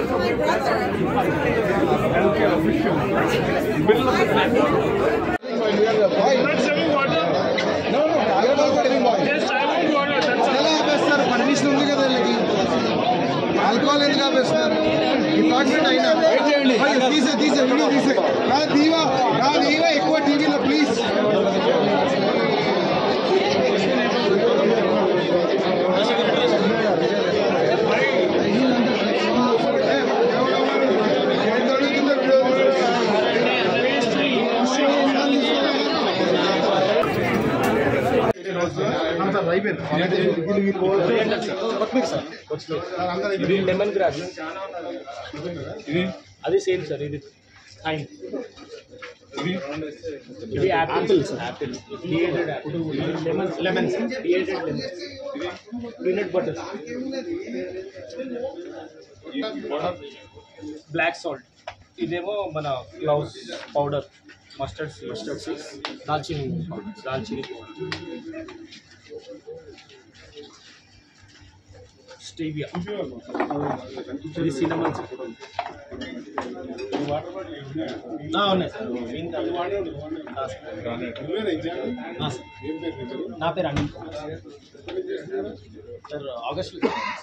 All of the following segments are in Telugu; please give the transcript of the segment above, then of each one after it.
ఆపేస్తారు పర్మిషన్ ఉంది కదా వీళ్ళకి ఆల్కహాల్ ఎందుకు ఆపేస్తున్నారు డిపార్ట్మెంట్ అయినా అయ్యో, తీసే తీసే వీడియో తీసే నా దీవా నా దీవా ఎక్కువ టీవీలో ప్లీజ్ ఇది లెమన్ గ్రాస్ అది సేమ్ సార్ ఇది థైమ్ ఇది apple sir apple dehydrate apple lemon lemon dehydrate lemon peanut butter black salt ఇదేమో మన గ్లౌస్ పౌడర్ మస్టర్డ్ మస్టర్డ్ సీడ్స్ దాల్చిని దాల్చిని స్టీవియా ఇది సినమన్ ఉన్నాయి సార్ ఇంకా అది వాడే ఉంటుంది. ఆ, సార్. ఆ, సార్. నా పేరు అనిల్ కుమార్. సార్ ఆగస్ట్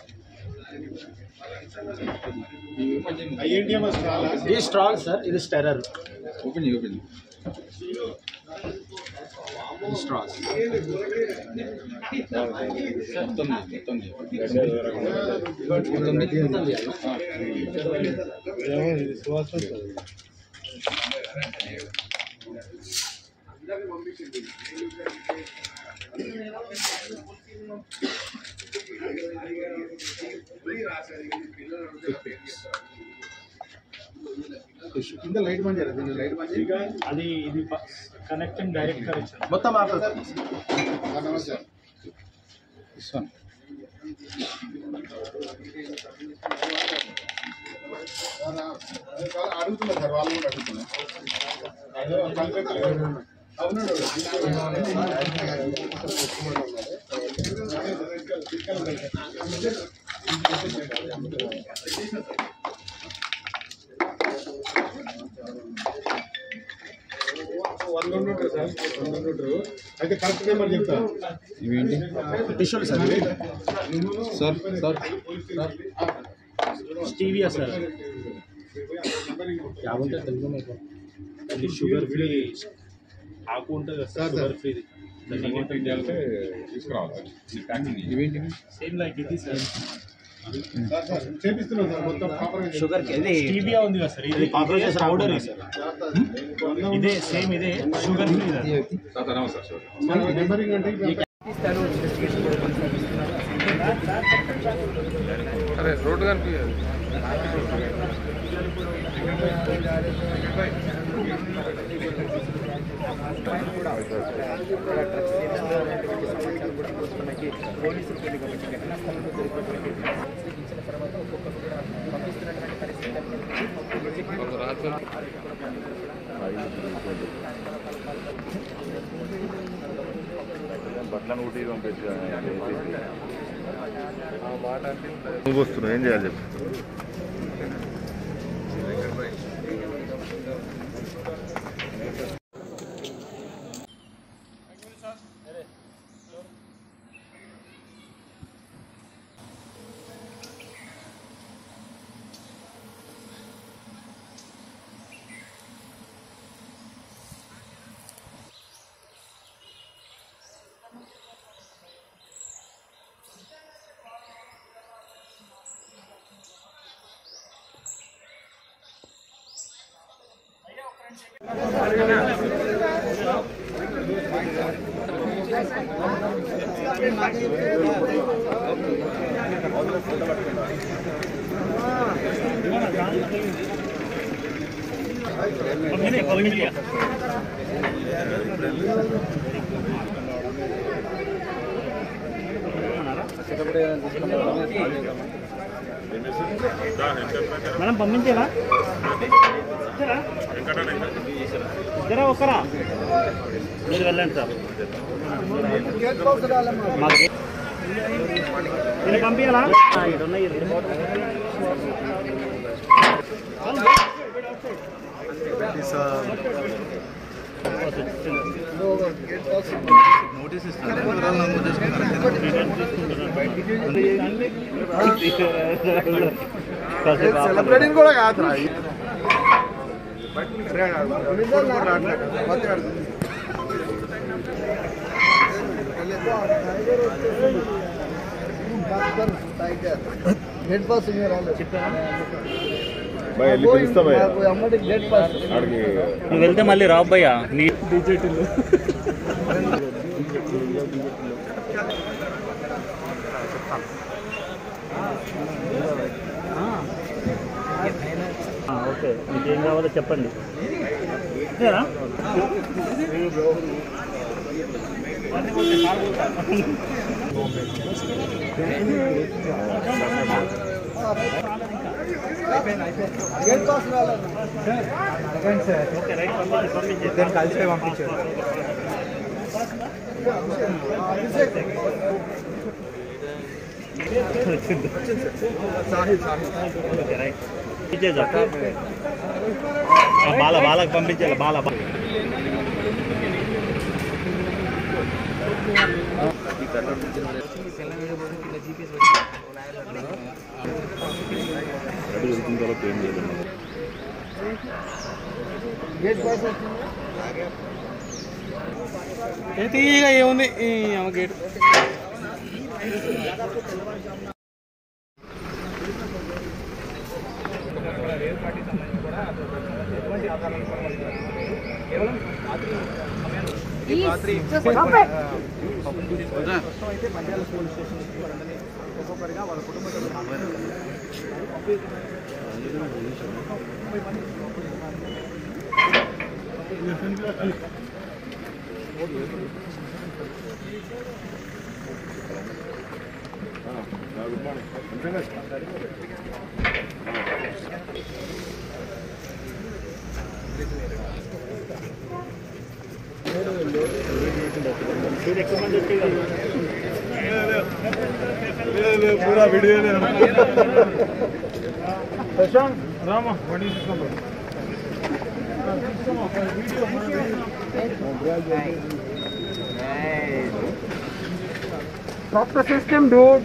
ఇది స్ట్రాంగ్ సార్ ఇది స్టెరర్ ఓపెన్ ఓపెన్ ఇది స్ట్రాంగ్ మొత్తం మొత్తం కింద లైట్ బంద్ చేయాలి లైట్ బంద్ చేయాలి అది ఇది కనెక్టింగ్ డైరెక్ట్ గా ఇచ్చాను మొత్తం ఆపేస్తారు నమస్తే ఇస్తాను అడుగుతున్నారు సార్ వాళ్ళు కూడా అడుగుతున్నారు అవునండి వంద ఉంటారు సార్ వంద ఉంటారు అయితే కరెక్ట్ నెంబర్ చెప్తా ఇవేంటి టిష్యూలు sir sir sir stevia sir యాభై తెలుగు మీకు అది షుగర్ ఫ్రీ ఆకు ఉంటుంది కదా సార్ షుగర్ ఫ్రీ ఇవేంటి సేమ్ లైక్ ఇది సార్ సార్ సార్ చేపిస్తున్నాం సార్ మొత్తం ప్రాపర్ షుగర్ ఇది స్టీవియా ఉంది కదా సార్ ఇది కాక్రోచెస్ పౌడర్ సార్ ఇదే సేమ్ ఇదే షుగర్ ఫ్రీ సార్ నెంబరింగ్ అంటే అరే రోడ్డు కనిపించదు నువ్వు వస్తున్నావు ఏం చేయాలి చెప్పు మనం పంపించేలా ఇద్దరా ఒక్కరా మీరు వెళ్ళండి సార్ మాకు నేను పంపించాలా ఇక్కడ ఉన్నాయి సెలబ్రేటింగ్ కూడా కాదు గేట్ పాస్ భయ వెళ్ళి పిలుస్తా భయ అమ్మటి గేట్ పాస్ ఆడికి నువ్వు వెళ్తే మళ్ళీ రాబ్బయ్యా నీ ఓకే మీకు ఏం కావాలో చెప్పండి ఇదేనా? గేట్ పాస్ రాలేదు ఓకే రైట్ పంపించి పంపించి కలిసి పంపించారు ఓకే రైట్ ఇచ్చేదా బాల బాలకు పంపించాలి బాల బా- రెడీ వెళ్తున్న తర్వాత ఏం చేయలేదు గేట్ పాస్ తీయగా ఏముంది ఈ ఆమె గేట్ పూరా video Stop the system, dude.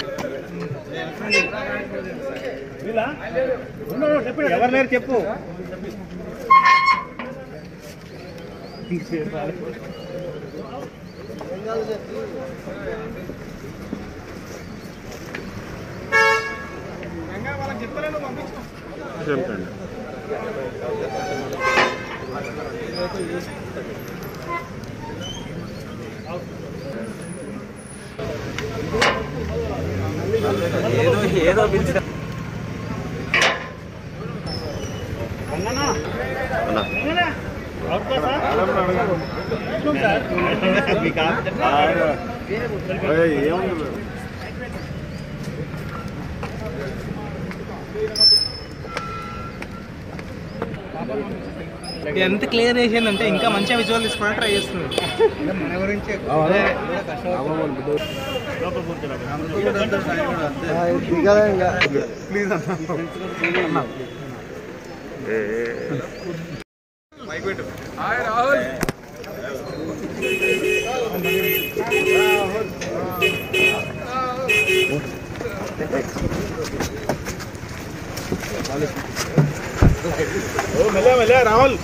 ఎవరు లేరు చెప్పు చెప్పండి భయ ఏముంది ఎంత క్లియర్ చేసిందంటే ఇంకా మంచిగా విజువల్ తీసుకోవడానికి ట్రై చేస్తుంది ప్లీజ్ అన్న ఏ రాహుల్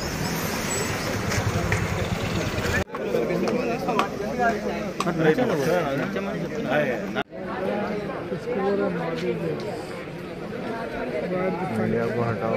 इंडिया को हटाओ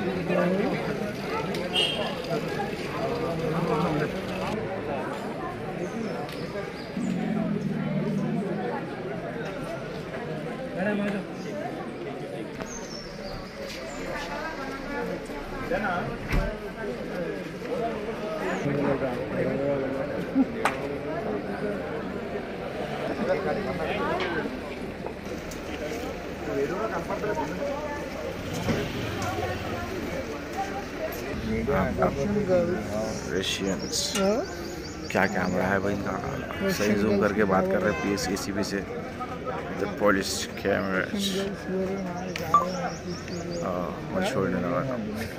रशियंस क्या कैमरा है भाई इनका सही जूम करके बात कर रहे हैं पी एस सी सी से द पॉलिश कैमरा मच छोड़ने लगा था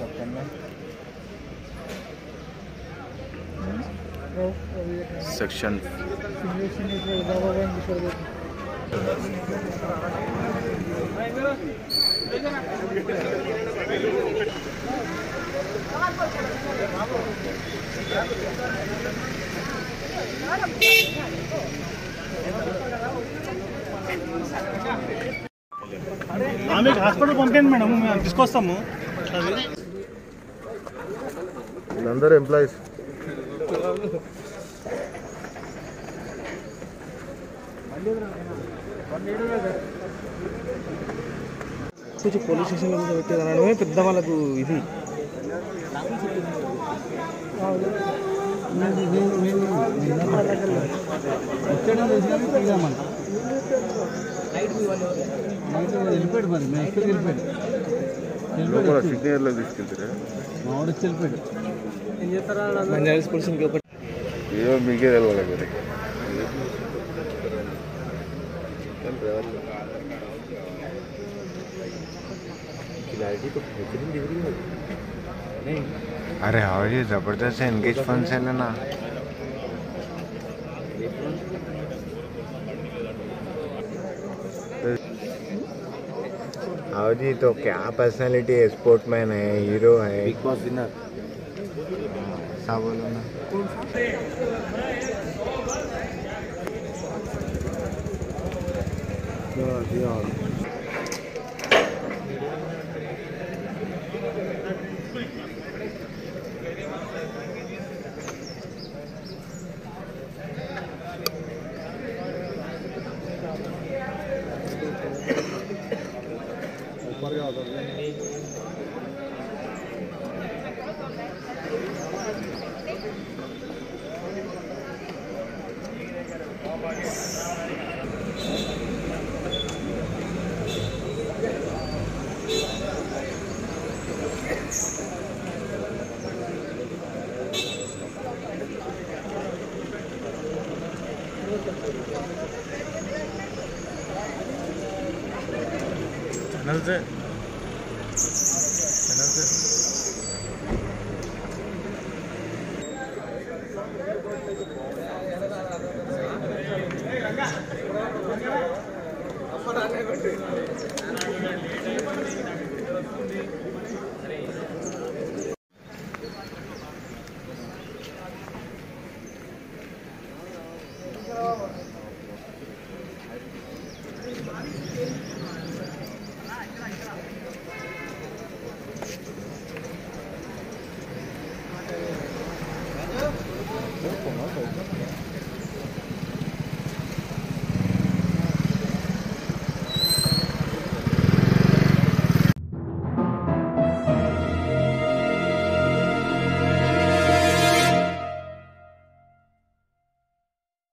सेक्शन ఆమెకు హాస్పిటల్ పంపండి మేడం మేము తీసుకొస్తాము వీళ్ళందరూ ఎంప్లాయీస్ కొంచెం పోలీస్ స్టేషన్లో కూడా పెట్టేదనడమే పెద్ద వాళ్ళకు ఇది వెళ్ళిపోయాడు మరి మేము ఎక్కడికి వెళ్ళిపోయాడు లోపల సిగ్నేచర్లో తీసుకెళ్తారా మా వాడు వచ్చి వెళ్ళిపోయాడు ఏం చేస్తారా నంద్యాల స్టేషన్కి ఒకటి ఏమో మీకే తెలవాలి మరి अरे और ये जबरदस्त है एंगेज फंड से लेना हाँ जी तो क्या पर्सनालिटी है स्पोर्टमैन है हीरो है बिग बॉस विनर ऐसा बोलो ना चैनल से